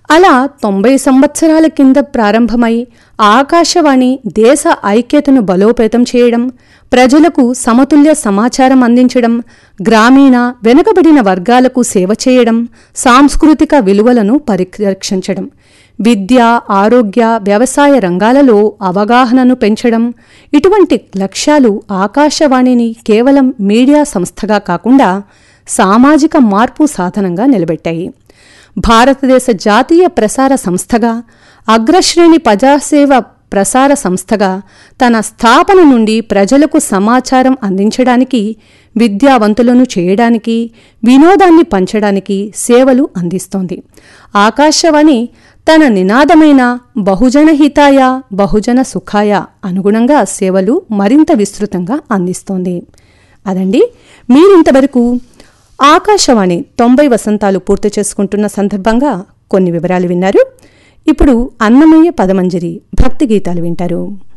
అలా తొంభై సంవత్సరాల కింద ప్రారంభమై ఆకాశవాణి దేశ ఐక్యతను బలోపేతం చేయడం ప్రజలకు సమతుల్య సమాచారం అందించడం గ్రామీణ వెనుకబడిన వర్గాలకు సేవ చేయడం సాంస్కృతిక విలువలను పరిరక్షించడం విద్య ఆరోగ్య వ్యవసాయ రంగాలలో అవగాహనను పెంచడం ఇటువంటి లక్ష్యాలు ఆకాశవాణిని కేవలం మీడియా సంస్థగా కాకుండా సామాజిక మార్పు సాధనంగా నిలబెట్టాయి భారతదేశ జాతీయ ప్రసార సంస్థగా అగ్రశ్రేణి ప్రజాసేవ ప్రసార సంస్థగా తన స్థాపన నుండి ప్రజలకు సమాచారం అందించడానికి విద్యావంతులను చేయడానికి వినోదాన్ని పంచడానికి సేవలు అందిస్తోంది ఆకాశవాణి తన నినాదమైన బహుజన హితాయ బహుజన సుఖాయ అనుగుణంగా సేవలు మరింత విస్తృతంగా అందిస్తోంది అదండి మీరింతవరకు ఆకాశవాణి తొంభై వసంతాలు పూర్తి చేసుకుంటున్న సందర్భంగా కొన్ని వివరాలు విన్నారు ఇప్పుడు అన్నమయ్య పదమంజరి భక్తి గీతాలు వింటారు